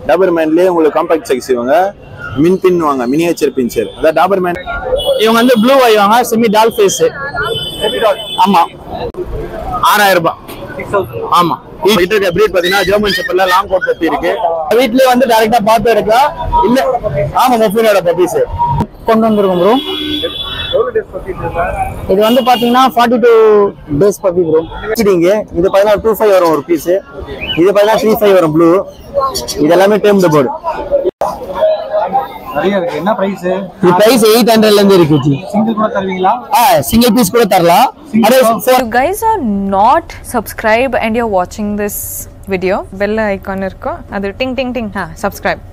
டாபர் மேன்லயே உங்களுக்கு compact size இவங்க மின் பின் வாங்க மினியேச்சர் பின்ச்சர் அதான் டாபர் மேன் இவங்க வந்து ப்ளூ வாங்க செமி டால் ஃபேஸ் ஆமா ஆறாயிரம் ரூபாய் ஆமா கிட்ட இருக்க பிரீட் பாத்தீங்கன்னா ஜெர்மன் ஷெப்பர்ல லாங் கோட் பத்தி இருக்கு வீட்லயே வந்து டைரக்டா பார்த்து எடுக்கலாம் இல்ல ஆமா மொஃபினோட பப்பீஸ் கொண்டு வந்திருக்கோம் ப்ரோ இது வந்து பாத்தீங்கன்னா forty two days puppy bro வச்சிட்டீங்க இது பாத்தீங்கன்னா டூ ஃபைவ் வரும் ஒரு பீஸ் இது பாத்தீங்கன்னா த்ரீ ஃபைவ் வரும் ப்ளூ இது எல்லாமே டேம் போர்டு நிறைய இருக்கு என்ன பிரைஸ் இது பிரைஸ் எயிட் ஹண்ட்ரட்ல இருந்து இருக்கு ஜி சிங்கிள் கூட தருவீங்களா ஆ சிங்கிள் பீஸ் கூட தரலாம் அதே you guys are not subscribed and you're watching this video bell icon irko adu ting ting ting ha subscribe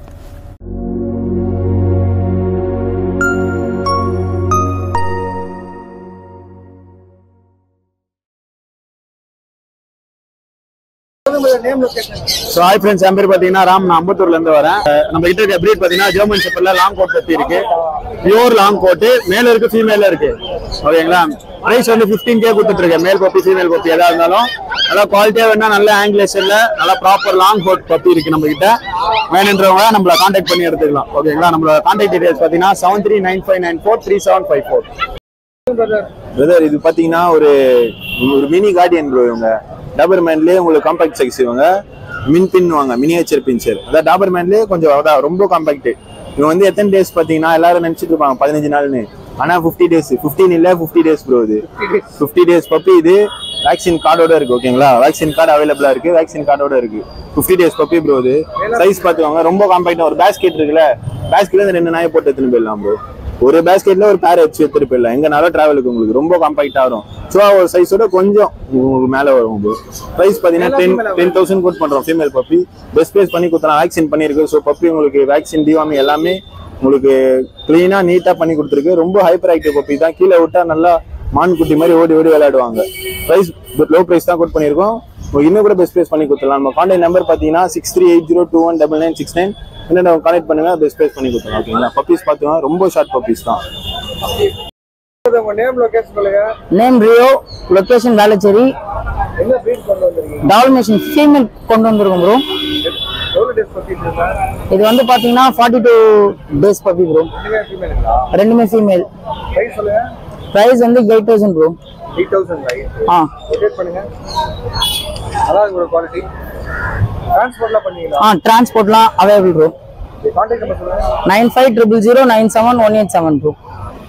so hi friends என் பேர் பார்த்தீங்கன்னா ராம் நான் அம்பத்தூர்ல இருந்து வரேன் அஹ் நம்ம கிட்ட இருக்க பிரீட் பார்த்தீங்கன்னா ஜெர்மன் ஷெப்பர்ல லாங் கோட் பத்தி இருக்கு பியூர் லாங் கோட் மேல இருக்கு ஃபீமேல இருக்கு ஓகேங்களா பிரைஸ் வந்து ஃபிஃப்டீன் கே கொடுத்துட்டு இருக்கேன் மேல் பப்பி ஃபீமேல் பப்பி எதா இருந்தாலும் நல்லா குவாலிட்டியா வேணா நல்ல ஆங்கிலேஷன்ல நல்லா ப்ராப்பர் லாங் கோட் பப்பி இருக்கு நம்ம கிட்ட வேணுன்றவங்க நம்மள கான்டாக்ட் பண்ணி எடுத்துக்கலாம் ஓகேங்களா நம்மளோட கான்டாக்ட் டீடைல்ஸ் பார்த்தீங்கன்னா seven three nine five nine four three seven five four brother இது பாத்தீங்கன்னா ஒரு ஒரு மினி கார்டியன் ப்ரோ இவங்க டாபர் மேன்லயே உங்களுக்கு காம்பாக்ட் சைஸ் இவங்க மின் பின் வாங்க மினியேச்சர் பின்ச்சர் அதான் டாபர் மேன்லயே கொஞ்சம் அதான் ரொம்ப காம்பாக்ட் இவங்க வந்து எத்தனை டேஸ் பாத்தீங்கன்னா எல்லாரும் நினைச்சிட்டு இருப்பாங்க பதினஞ்சு நாள்னு ஆனா ஃபிஃப்டி டேஸ் ஃபிஃப்டீன் இல்ல ஃபிஃப்டி டேஸ் ப்ரோ இது ஃபிஃப்டி டேஸ் பப்பி இது வேக்சின் கார்டோட இருக்கு ஓகேங்களா வேக்சின் கார்டு அவைலபிளா இருக்கு வேக்சின் கார்டோட இருக்கு ஃபிஃப்டி டேஸ் பப்பி ப்ரோ இது சைஸ் பாத்துக்கோங்க ரொம்ப காம்பாக்டா ஒரு பேஸ்கெட் இருக்குல்ல பேஸ்கெட்ல இந்த ரெண்டு நாயை போட்டு எடுத்துன்னு போயிடலாம் ப்ரோ ஒரு பேஸ்கெட்ல ஒரு பேர் வச்சு எடுத்துட்டு போயிடலாம் எங்கனாலும் டிராவலுக்கு உங்களுக்கு ரொம்ப காம்பாக்டா வரும் ஸோ ஒரு சைஸோட கொஞ்சம் உங்களுக்கு மேல வரும் ப்ரோ ப்ரைஸ் பாத்தீங்கன்னா டென் டென் தௌசண்ட் கோட் பண்றோம் ஃபீமேல் பப்பி பெஸ்ட் ப்ரைஸ் பண்ணி கொடுத்தலாம் வேக்சின் பண்ணிருக்கு ஸோ பப்பி உங்களுக்கு வேக்சின் டிவாமி எல்லாமே உங்களுக்கு கிளீனா நீட்டா பண்ணி கொடுத்துருக்கு ரொம்ப ஹைப்பர் ஆக்டிவ் பப்பி தான் கீழே விட்டா நல்லா மான் குட்டி மாதிரி ஓடி ஓடி விளையாடுவாங்க ப்ரைஸ் லோ ப்ரைஸ் தான் கோட் பண்ணியிருக்கோம் உங்களுக்கு இன்னும் கூட பெஸ்ட் ப்ரைஸ் பண்ணி கொடுத்துடலாம் நம்ம கான்டாக்ட் நம்பர் பார்த்தீங்கன்னா six three eight zero two one double nine six nine என்ன கான்டாக்ட் பண்ணுங்க பெஸ்ட் ப்ரைஸ் பண்ணி கொடுத்துடலாம் ஓகேங்களா பப்பீஸ் பார்த்துக்கோங்க ரொம்ப ஷார்ட் பப்பீஸ் தான் உங்க நேம் லொகேஷன் சொல்லுங்க நேம் ரியோ லொகேஷன் வேளச்சேரி என்ன breed கொண்டு வந்திருக்கீங்க டால்மேஷன் ஃபீமேல் கொண்டு வந்திருக்கோம் ப்ரோ எவ்வளவு டேஸ் பத்தி இருக்கா இது வந்து பாத்தீங்கன்னா forty two days puppy bro ரெண்டுமே ஃபீமேலுங்களா ரெண்டுமே ஃபீமேல் பிரைஸ் சொல்லுங்க பிரைஸ் வந்து eight thousand bro eight thousand ஆ ரொட்டேட் பண்ணுங்க அதான் உங்களோட குவாலிட்டி டிரான்ஸ்போர்ட்லாம் பண்ணீங்களா ஆ டிரான்ஸ்போர்ட்லாம் அவைலபிள் ப்ரோ கான்டாக்ட் நம்பர் சொல்லுங்க nine five triple zero nine seven one eight seven bro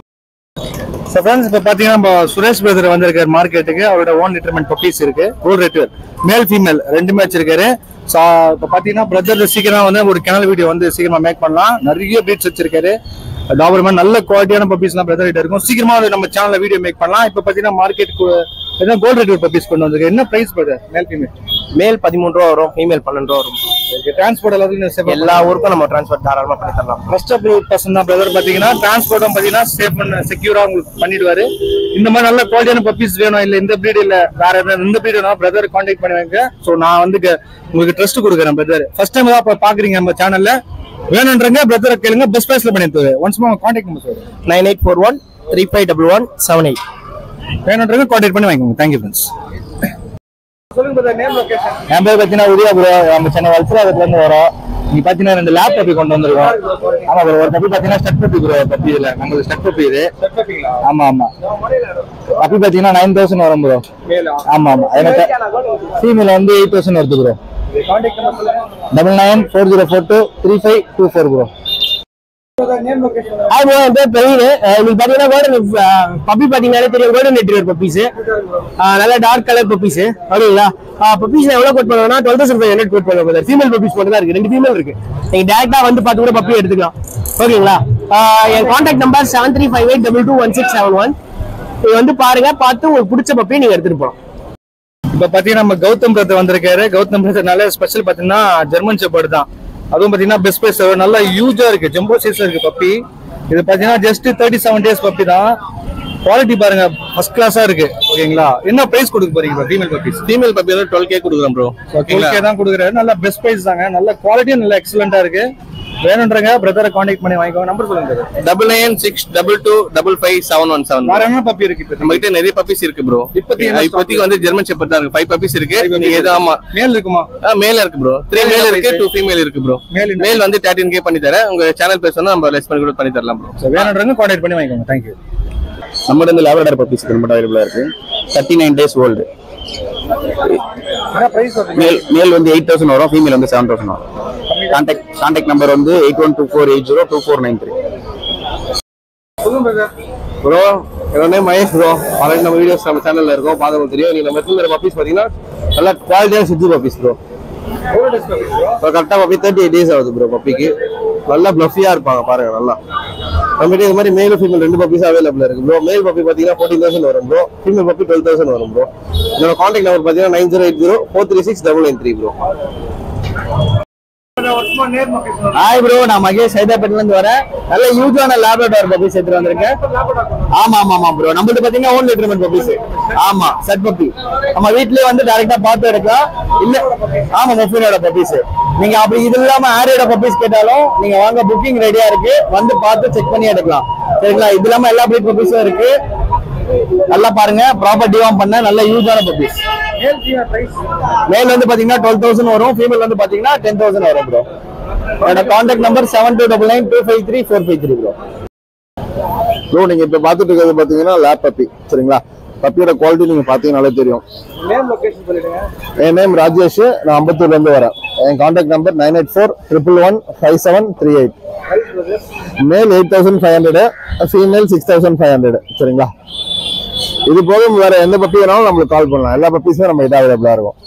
so friends இப்போ பார்த்தீங்கன்னா நம்ம சுரேஷ் பிரதர் வந்திருக்காரு மார்க்கெட்டுக்கு அவரோட ஓன் லிட்டர்மெண்ட் பப்பீஸ் இருக்கு கோல்ட் ரெட்வர் மேல் ஃபீமேல் ரெண்டுமே வச்சிருக்காரு ஸோ இப்போ பார்த்தீங்கன்னா பிரதர் சீக்கிரம் வந்து ஒரு கிணல் வீடியோ வந்து சீக்கிரமா மேக் பண்ணலாம் நிறைய பீட்ஸ் வச்சிருக்காரு டாபர்மேன் நல்ல குவாலிட்டியான பப்பீஸ்லாம் பிரதர் கிட்ட இருக்கும் சீக்கிரமா வந்து நம்ம சேனல்ல வீடியோ மேக் பண்ணலாம் இப்போ பார்த்தீங்கன்னா மார்க்கெட்டுக்கு என்ன கோல்ட் ரெட்வர் பப்பீஸ் கொண்டு வந்திருக்கு என்ன பிரைஸ் பிரதர் மேல் ஃபீமேல் மேல் பதிமூணு ரூபா வரும் ஃபீமேல் பன்னெண்டு ரூபா வரும் டிரான்ஸ்போர்ட் எல்லாத்துக்கும் எல்லா ஊருக்கும் நம்ம டிரான்ஸ்போர்ட் தாராளமா பண்ணி தரலாம் ஃபர்ஸ்ட் அப்ரூவ் பர்சன் தான் பிரதர் பாத்தீங்கன்னா டிரான்ஸ்போர்ட்டும் பாத்தீங்கன்னா சேஃப் பண்ண செக்யூரா உங்களுக்கு பண்ணிடுவாரு இந்த மாதிரி நல்ல குவாலிட்டியான பப்பீஸ் வேணும் இல்ல இந்த breed இல்ல வேற எதாவது இந்த breed வேணும் பிரதர் கான்டாக்ட் பண்ணுவாங்க சோ நான் வந்து க- உங்களுக்கு ட்ரஸ்ட் கொடுக்குறேன் பிரதர் ஃபர்ஸ்ட் டைம் தான் இப்ப பாக்குறீங்க நம்ம சேனல்ல வேணுன்றங்க பிரதரை கேளுங்க பெஸ்ட் பிரைஸ்ல பண்ணி தருவேன் ஒன்ஸ் கான்டாக்ட் நம்பர் சொல்லுங்க nine eight four one three five double one seven eight வேணுன்றங்க கான்டாக்ட் பண்ணி வாங்கிக்கோங்க தேங்க்யூ ஃப்ரெண்ட்ஸ் சொல்லுங்க பிரதர் நேம் லொகேஷன் என் பேர் பார்த்தீங்கன்னா உதயா ப்ரோ நம்ம சென்னை வல்சராகத்துல இருந்து வரோம் நீங்க பாத்தீங்கன்னா ரெண்டு லேப் பப்பி கொண்டு வந்திருக்கோம் ஆமா ப்ரோ ஒரு பப்பி பாத்தீங்கன்னா ஸ்டெப் பப்பி ப்ரோ பப்பி இதுல நம்மளுக்கு ஸ்டெப் பப்பி இது ஆமா ஆமா பப்பி பாத்தீங்கன்னா நைன் தௌசண்ட் வரும் ப்ரோ மேலா ஆமா ஆமா எனக்கு ஃபீமேல் வந்து எயிட் தௌசண்ட் வருது ப்ரோ கான்டாக்ட் நம்பர் சொல்லுங்க double nine four zero four two three five two four bro name location hi bro என் பேர் பிரவீன் இன்னைக்கு பாத்தீங்கன்னா கோல்டன் பப்பி பாத்தீங்கன்னாலே தெரியும் கோல்டன் ரெட்ரீவர் பப்பீஸ் நல்ல டார்க் கலர் பப்பீஸ் ஓகேங்களா பப்பீஸ் எவ்வளவு கோட் பண்ணுவோம்னா twelve thousand five hundred quote பண்ணுவோம் ஃபீமேல் பப்பீஸ் மட்டும் தான் இருக்கு ரெண்டு ஃபீமேல் இருக்கு நீங்க டேரக்டா வந்து பார்த்து கூட பப்பி எடுத்துக்கலாம் ஓகேங்களா ஆஹ் என் contact number seven three five eight double two one six seven one நீங்க வந்து பாருங்க பார்த்து உங்களுக்கு பிடிச்ச பப்பியை நீங்க எடுத்துட்டு போகலாம் இப்ப பாத்தீங்கன்னா நம்ம கௌதம் பிரதர் வந்திருக்காரு கௌதம் பிரதர் நல்ல ஸ்பெஷல் பாத்தீங்கன்னா ஜெர்மன் ஷெப்பர்ட் தான் அதுவும் பாத்தீங்கன்னா பெஸ்ட் பிரைஸ் நல்லா யூஜா இருக்கு ஜம்போ சைஸ்ல இருக்கு பப்பி இது பாத்தீங்கன்னா just thirty seven days puppy தான் குவாலிட்டி பாருங்க ஃபர்ஸ்ட் கிளாஸா இருக்கு ஓகேங்களா என்ன பிரைஸ் கொடுக்க போறீங்க ஃபீமேல் பப்பீஸ் ஃபீமேல் பப்பி வந்து டுவெல் கே கொடுக்குறோம் ப்ரோ ஓகேங்களா ஓகே தான் கொடுக்குறாரு நல்ல பெஸ்ட் பிரைஸ் தாங்க நல்ல குவாலிட்டியும் நல்ல எக்ஸலண்டா இருக்கு வேணுன்றங்க பிரதரை காண்டாக்ட் பண்ணி வாங்கிக்கோங்க நம்பர் சொல்லுங்க brother. Double nine six double two double five seven one seven வேற என்ன பப்பி இருக்கு இப்போ நம்ம கிட்ட நிறைய பப்பீஸ் இருக்கு ப்ரோ இப்போதைக்கு என்ன இப்போதைக்கு வந்து ஜெர்மன் ஷெப்பர்ட் தான் இருக்கு ஃபைவ் பப்பீஸ் இருக்கு நீங்க எது ஆமா மேல் இருக்குமா மேல இருக்கு ப்ரோ த்ரீ Male மேல் என்ன இருக்கு price? டூ ஃபீமேல் இருக்கு ப்ரோ Male என்ன மேல் வந்து தேர்ட்டின் கே பண்ணி தரேன் உங்க சேனல் பேர் சொன்னா நம்ம லெஸ் பண்ணி கூட பண்ணி தரலாம் ப்ரோ ஸோ வேணுன்றவங்க காண்டாக்ட் பண்ணி வாங்கிக்கோங்க தேங்க்யூ நம்மகிட்ட வந்து லேபரடார் பப்பீஸ் மட்டும் அவைலபிளா இருக்கு தேர்ட்டி நைன் டேஸ் ஓல்டு என்ன பிரைஸ் வருது மேல் மேல் வந்து எயிட் தௌசண்ட் வரும் ஃபீமேல் வந்து செவன் தௌசண்ட் வரும் கான்டாக்ட் கான்டாக்ட் நம்பர் வந்து eight one two four eight zero two four nine three சொல்லுங்க brother. ப்ரோ என்னோட நேம் மகேஷ் ப்ரோ ஆல்ரெடி நம்ம வீடியோஸ் நம்ம சேனல்ல இருக்கோம் பார்த்தவங்களுக்கு தெரியும் நீங்க நம்ம எடுத்துக்கிற பப்பீஸ் பாத்தீங்கன்னா நல்லா குவாலிட்டியான சித்தி பப்பீஸ் ப்ரோ எவ்வளவு days பப்பி bro? இப்போ கரெக்டாக பப்பி தேர்ட்டி எயிட் டேஸ் ஆகுது ப்ரோ பப்பிக்கு நல்லா ப்ளஃபியாக இருப்பாங்க பாருங்க நல்லா நம்மகிட்ட இது மாதிரி மேல் ஃபீமேல் ரெண்டு பப்பீஸ் அவைலபிள் இருக்கு ப்ரோ மேல் பப்பி பார்த்தீங்கன்னா ஃபோர்டீன் தௌசண்ட் வரும் bro female puppy twelve thousand வரும் ப்ரோ என்னோட காண்டாக்ட் நம்பர் பார்த்தீங்கன்னா nine zero eight zero four three six double nine three bro வருஷமா நேர் பப்பி சொல்லுங்க. ஹாய் ப்ரோ நான் மகேஷ் ஹைதராபாத்ல இருந்து வரேன் நல்ல யூஜான லேபரடார் பப்பீஸ் எடுத்துட்டு வந்திருக்கேன் ஆமா ஆமா ஆமா ப்ரோ நம்மள்ட்ட பாத்தீங்கன்னா ஓன் லிட்டர்மெண்ட் பப்பீஸ் ஆமா செட் பப்பி நம்ம வீட்லயே வந்து டைரக்டா பார்த்து எடுக்கலாம் இல்ல ஆமா மொஃபினோட பப்பீஸ் நீங்க அப்படி இது இல்லாம ஆரியோட பப்பீஸ் கேட்டாலும் நீங்க வாங்க புக்கிங் ரெடியா இருக்கு வந்து பார்த்து செக் பண்ணி எடுக்கலாம் சரிங்களா இது இல்லாம எல்லா பிரீட் பப்பீஸும் இருக்கு நல்லா பாருங்க ப்ராப்பர் டிவாம் பண்ண நல்ல யூஸான பப்பீஸ் மேல் female price. மேல் வந்து பாத்தீங்கன்னா டுவெல் தௌசண்ட் வரும் ஃபீமேல் வந்து பாத்தீங்கன்னா டென் தௌசண்ட் வரும் ப்ரோ என்னோட contact number seven two double nine two five three four five three bro bro நீங்க இப்ப பாத்துட்டு இருக்கிறது பாத்தீங்கன்னா லேப் பப்பி சரிங்களா பப்பியோட குவாலிட்டி நீங்க பாத்தீங்கன்னாலே தெரியும் நேம் லொகேஷன் சொல்லிடுங்க என் நேம் ராஜேஷ் நான் அம்பத்தூர்ல இருந்து வரேன் என் contact number nine eight four triple one five seven three eight price brother. Male eight thousand five hundred female six thousand five hundred சரிங்களா இது போதும் வேற எந்த பப்பி வேணாலும் நம்மளுக்கு கால் பண்ணலாம் எல்லா பப்பீஸும் நம்ம இதாக அவைலபிளா இருக்கும்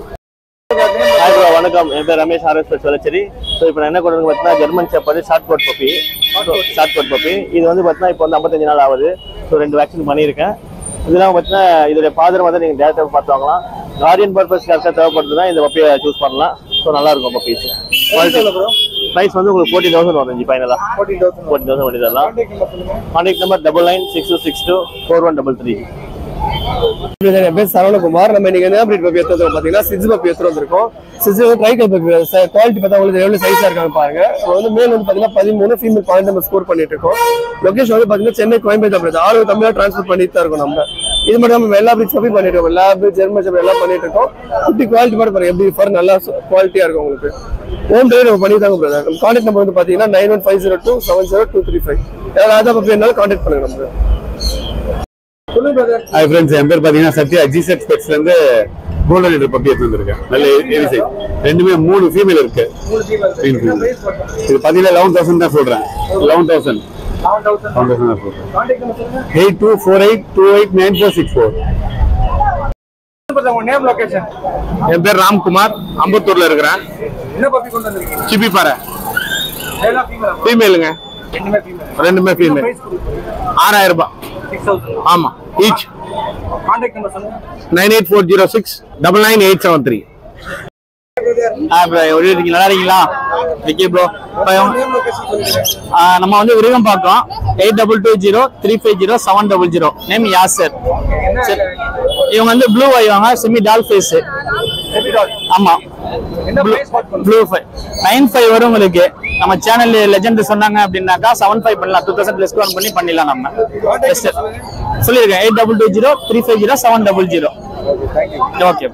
ஹாய் ப்ரோ வணக்கம் என் பேர் ரமேஷ் ஆர்எஸ் சொல்லச்சேரி ஸோ இப்போ நான் என்ன கொண்டு வந்து பார்த்தீங்கன்னா German shepherd short coat puppy short coat puppy இது வந்து பார்த்தீங்கன்னா இப்போ வந்து ஐம்பத்தஞ்சு நாள் ஆகுது ஸோ ரெண்டு வேக்சின் பண்ணியிருக்கேன் இதெல்லாம் பார்த்தீங்கன்னா இதோட பாதரம் வந்து நீங்கள் டேரக்டாக பார்த்து வாங்கலாம் கார்டியன் பர்பஸ் கரெக்டாக தேவைப்படுதுன்னா இந்த பப்பியை சூஸ் பண்ணலாம் ஸோ நல்லா இருக்கும் பப்பீஸ் குவாலிட்டி ப்ரைஸ் வந்து உங்களுக்கு ஃபோர்ட்டி தௌசண்ட் வரும் ஃபைனலாக 14,000 ஃபோர்ட்டி தௌசண்ட் பண்ணி தரலாம் Contact number சொல்லுங்க. Contact number double nine six two six two four one double three என் பேர் சரவணகுமார் நம்ம இன்னைக்கு என்ன பிரீட் பப்பி எடுத்து வந்திருக்கோம் பாத்தீங்கன்னா சிக்ஸ் பப்பி எடுத்து வந்திருக்கோம் சிக்ஸ் வந்து ட்ரைகல் பப்பி குவாலிட்டி பார்த்தா உங்களுக்கு எவ்வளவு சைஸா இருக்காங்க பாருங்க இப்போ வந்து மேல் வந்து பாத்தீங்கன்னா பதிமூணு ஃபீமேல் பாயிண்ட் நம்ம ஸ்கோர் பண்ணிட்டு இருக்கோம் லொகேஷன் வந்து பாத்தீங்கன்னா சென்னை கோயம்பேடு அப்படி ஆறு தமிழா டிரான்ஸ்போர்ட் பண்ணிட்டு தான் இருக்கோம் நம்ம இது மட்டும் நம்ம எல்லா பிரீட் பப்பி பண்ணிட்டு இருக்கோம் லேப் ஜெர்மன் ஷெப்பர்ட் எல்லாம் பண்ணிட்டு இருக்கோம் குட்டி குவாலிட்டி மட்டும் பாருங்க எப்படி ஃபர் நல்லா குவாலிட்டியா இருக்கும் உங்களுக்கு ஹோம் டெலிவரி நம்ம பண்ணி தாங்க பிரதர் நம்ம கான்டாக்ட் நம்பர் வந்து பாத்தீங்கன்னா nine one five zero two seven zero two three five ஏதாவது பப்பி இருந்தாலும் கான்டாக்ட் பண்ணுங்க நம்ம சொல்லுங்க brother. ஹாய் ஃப்ரெண்ட்ஸ் என் பேர் பாத்தீங்கன்னா சத்யா ஜிசெட் ஸ்பெக்ஸ்ல இருந்து கோல்டன் லிட்டர் பப்பி எடுத்து வந்திருக்கேன் நல்ல ஏரி சைஸ் ரெண்டுமே மூணு ஃபீமேல் இருக்கு மூணு female. Female, என்ன female. price வருது? இது பாத்தீங்கன்னா லெவன் தௌசண்ட் தான் சொல்றேன் லெவன் தௌசண்ட் 11,000. லெவன் தௌசண்ட் தான் சொல்றேன் Contact number சொல்லுங்க. Eight two four eight two eight nine four six four brother, உங்க name, location. என் பேர் ராம்குமார் அம்பத்தூர்ல இருக்கிறேன் என்ன puppy கொண்டு வந்திருக்கீங்க? சிப்பி பாறை male ஆ, female ஆ? ஃபீமேலுங்க ரெண்டுமே female. ரெண்டுமே என்ன ஃபீமேல் price கொடுக்குறீங்க? ஆறாயிரம் ரூபாய் 6,000. ஆமா ஈச் Contact number சொல்லுங்க. Nine eight four zero six double nine eight seven three bro எப்படி இருக்கீங்க நல்லா இருக்கீங்களா விக்கி ப்ரோ Name, location சொல்லுங்க. நம்ம வந்து விருகம் பார்க்கோம் eight double two zero three five zero seven double zero name Yasar சரி இவங்க வந்து ப்ளூ ஐவாங்க semi doll face Baby doll. ஆமா என்ன price quote பண்ணுங்க? ப்ளூ ஃபைவ் நைன் ஃபைவ் வரும் உங்களுக்கு நம்ம சேனல் லெஜெண்ட் சொன்னாங்க அப்படின்னாக்கா செவன் ஃபைவ் பண்ணலாம் டூ தௌசண்ட் டிஸ்கவுண்ட் பண்ணி பண்ணிடலாம் நம்ம Best. சொல்லியிருக்கேன் eight double two zero three five zero seven double zero okay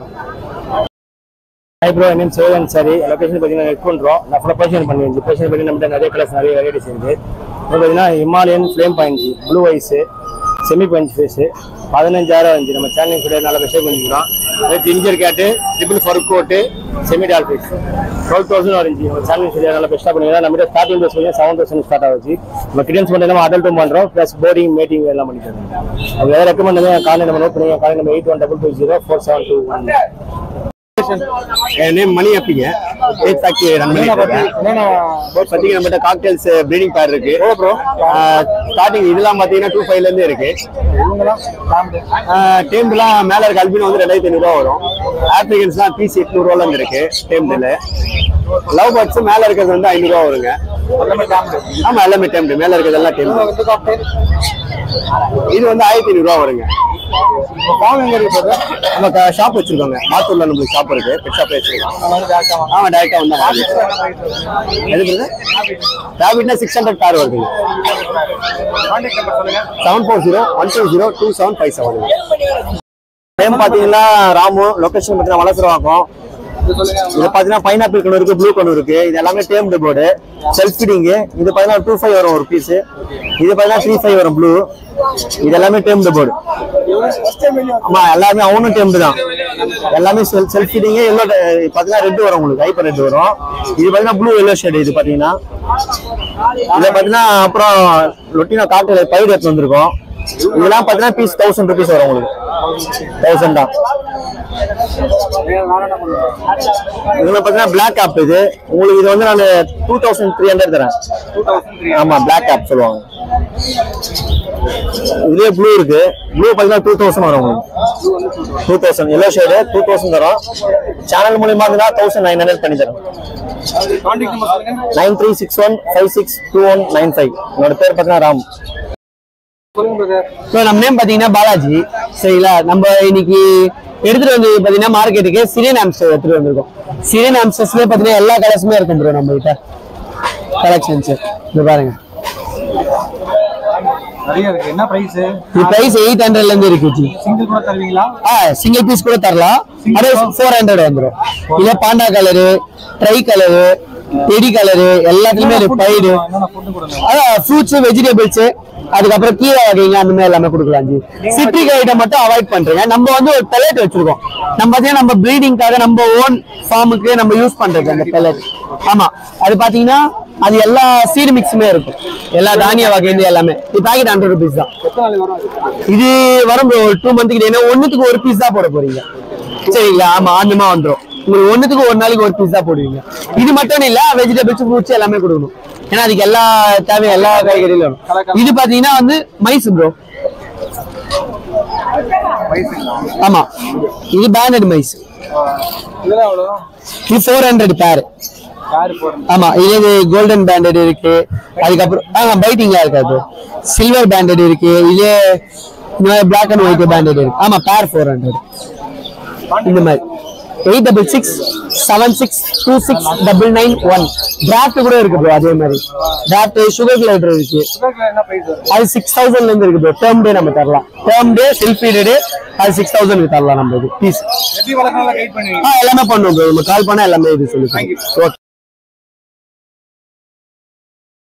hi bro name சிவகன் sorry location பார்த்தீங்கன்னா நெட் பண்ணுறோம் நான் ஃபுல்லாக பர்சன் பண்ணி வந்து பர்சன் பண்ணி நம்மகிட்ட நிறைய கலர்ஸ் நிறைய வெரைட்டிஸ் இருக்கு இப்போ பார்த்தீங்கன்னா Himalayan flame points blue eyes semi punch face பதினஞ்சாயிரம் இருந்துச்சு நம்ம சேனல் கூட நல்லா விஷயம் பண்ணிக்கிறோம் அதே ginger cat triple fur coat semi doll face twelve thousand இருந்துச்சு நம்ம சேனல் சொல்லி நல்லா பெஸ்ட்டாக பண்ணிக்கிறோம் நம்ம ஸ்டார்டிங் ப்ரைஸ் வந்து செவன் தௌசண்ட் ஸ்டார்ட் ஆகுச்சு நம்ம கிரியன்ஸ் மட்டும் நம்ம அடல்ட்டும் பண்ணுறோம் ப்ளஸ் போர்டிங் மீட்டிங் எல்லாம் பண்ணிக்கிறோம் அது வேறு ரெக்கமெண்ட் பண்ணி காலை நம்ம நோட் பண்ணி காலை நம்ம eight one double two zero four seven two one என் நேம் மணி அப்பிங்க எயிட் ஃபேக்டரி ரன் பண்ணிட்டு இருக்கேன் பாத்தீங்கன்னா நம்மகிட்ட காக்டெயில்ஸ் ப்ரீடிங் பேர் இருக்கு ஸ்டார்டிங் இதெல்லாம் பாத்தீங்கன்னா டூ ஃபைவ்ல இருந்து இருக்கு டேம்லாம் மேல இருக்க அல்பினோ வந்து ரெண்டாயிரத்தி ஐநூறு ரூபா வரும் ஆப்ரிகன்ஸ்லாம் பீஸ் எட்நூறு ரூபால இருந்து இருக்கு டேம்ல லவ் பேர்ட்ஸ் மேல இருக்கிறது வந்து ஐநூறு ரூபா வருங்க ஆமா எல்லாமே டேம்டு மேல இருக்கிறது எல்லாம் டேம் இது வந்து ஆயிரத்தி ஐநூறு ரூபா வருங்க ஃபார்ம் எங்க இருக்கு brother? நம்ம ஷாப் வச்சிருக்கோங்க மாத்தூர்ல நம்மளுக்கு ஷாப் இருக்கு பெட் ஷாப் வச்சிருக்கோம் ஆமா டேரக்டா வந்தா எதுக்கு ரேபிட்னா சிக்ஸ் ஹண்ட்ரட் கார் வருது seven four zero one two zero two seven five seven name பாத்தீங்கன்னா ராமு லொகேஷன் பாத்தீங்கன்னா வளசுரவாக்கம் இது பாத்தீங்கன்னா பைனாப்பிள் கண்ணு இருக்கு ப்ளூ கண்ணு இருக்கு இது எல்லாமே டேம்டு போர்டு செல்ஃப் ஃபீடிங் இது பாத்தீங்கன்னா டூ ஃபைவ் வரும் ஒரு பீஸ் இது பாத்தீங்கன்னா த்ரீ ஃபைவ் வரும் ப்ளூ இது எல்லாமே டேம்டு போர்டு ஆமா எல்லாமே அவனும் டேம்டு தான் எல்லாமே செல் செல்ஃப் ஃபீடிங் எல்லோ பாத்தீங்கன்னா ரெட் வரும் உங்களுக்கு ஹைப்பர் ரெட் வரும் இது பாத்தீங்கன்னா ப்ளூ எல்லோ ஷேட் இது பாத்தீங்கன்னா இதுல பாத்தீங்கன்னா அப்புறம் லொட்டினா காட்டு பயிர் எடுத்து வந்திருக்கோம் இதெல்லாம் பாத்தீங்கன்னா பீஸ் தௌசண்ட் ருபீஸ் வரும் உங்களுக்கு தௌசண்ட் தான் இதுல பாத்தீங்கன்னா பிளாக் ஆப் இது உங்களுக்கு இது வந்து நான் டூ தௌசண்ட் த்ரீ ஹண்ட்ரட் தரேன் ஆமா பிளாக் ஆப் சொல்லுவாங்க இதுலயே ப்ளூ இருக்கு ப்ளூ பாத்தீங்கன்னா டூ தௌசண்ட் வரும் உங்களுக்கு two thousand yellow shade two thousand தரும் சேனல் மூலியமா இருந்தா தௌசண்ட் நைன் ஹண்ட்ரட் பண்ணி தரும் nine three six one five six two one nine five என்னோட பேர் பாத்தீங்கன்னா ராம் ஸோ நம்ம நேம் பார்த்தீங்கன்னா பாலாஜி சரிங்களா நம்ம இன்னைக்கு எடுத்துட்டு வந்து பார்த்தீங்கன்னா மார்க்கெட்டுக்கு சிரியன் ஆம்ஸ்டர் எடுத்துட்டு வந்திருக்கோம் சிரியன் ஆம்ஸ்டர்ஸ்லேயே பார்த்தீங்கன்னா எல்லா கலர்ஸுமே இருக்கும் ப்ரோ நம்ம கிட்ட கலெக்ஷன்ஸ் இது பாருங்க நிறைய இருக்கு என்ன பிரைஸ் இது பிரைஸ் எயிட் ஹண்ட்ரட்ல இருந்து இருக்கு ஜி சிங்கிள் கூட தருவீங்களா ஆ சிங்கிள் பீஸ் கூட தரலாம் அதே ஃபோர் ஹண்ட்ரட் வந்துடும் இதே panda colour tri colour teddy colour எல்லாத்துலயுமே இருக்கு பயிறு என்னென்ன ஃபுட்டு கொடுங்க அதான் ஃப்ரூட்ஸ் வெஜிடபிள்ஸ் அதுக்கப்புறம் கீரை வகைங்க அந்த மாதிரி எல்லாமே கொடுக்கலாம் ஜி சிட்ரிக் ஐட்டம் மட்டும் அவாய்ட் பண்றீங்க நம்ம வந்து ஒரு பெலட் வச்சிருக்கோம் நம்ம பாத்தீங்கன்னா நம்ம ப்ரீடிங்காக நம்ம ஓன் ஃபார்முக்கு நம்ம யூஸ் பண்றது அந்த பெலட் ஆமா அது பாத்தீங்கன்னா அது எல்லா சீடு மிக்ஸுமே இருக்கும் எல்லா தானிய வகைந்து எல்லாமே இது பாக்கெட் ஹண்ட்ரட் ருபீஸ் தான் இது வரும் bro, ஒரு டூ மந்த்துக்கு ஏன்னா ஒண்ணுத்துக்கு ஒரு பீஸ் தான் போட போறீங்க சரிங்களா ஆமா ஆண்டுமா வந்துரும் உங்களுக்கு ஒண்ணுத்துக்கு ஒரு நாளைக்கு ஒரு பீஸ் தான் போடுவீங்க இது மட்டும் இல்ல வெஜிடபிள்ஸ் ஃப்ரூட்ஸ் எல்லாமே கொடுக்கணும் ஏன்னா அதுக்கு எல்லா தேவையும் எல்லா காய்கறிகளும் வேணும் இது பாத்தீங்கன்னா வந்து மைஸ் ப்ரோ ஆமா இது பேண்டட் மைஸ் இதெல்லாம் எவ்வளோ இது ஃபோர் ஹண்ட்ரட் பேர் கார் போடுறேன் ஆமா இது கோல்டன் பேண்டட் இருக்கு அதுக்கப்புறம் ஆ பைட்டிங்கா இருக்காது சில்வர் பேண்டட் இருக்கு இது இந்த மாதிரி பிளாக் அண்ட் ஒயிட் பேண்டட் இருக்கு ஆமா பேர் ஃபோர் ஹண்ட்ரட் இந்த மாதிரி eight double six seven six two six double nine one draft கூட இருக்கு ப்ரோ அதே மாதிரி டிராஃப்ட் சுகர் கிளைடர் இருக்கு என்ன பிரைஸ் வரும் அது சிக்ஸ் தௌசண்ட்ல இருந்து இருக்கு ப்ரோ டேர்ம் டே நம்ம தரலாம் டேர்ம் டே செல்ஃப் ஃபீடடு அது சிக்ஸ் தௌசண்ட் தரலாம் நம்ம இது பீஸ் எப்படி வளர்க்கணும் கைட் பண்ணுவீங்க ஆ எல்லாமே பண்ணுவோம் ப்ரோ நம்ம கால் பண்ணா எல்லாமே இது சொல்லி ஓகே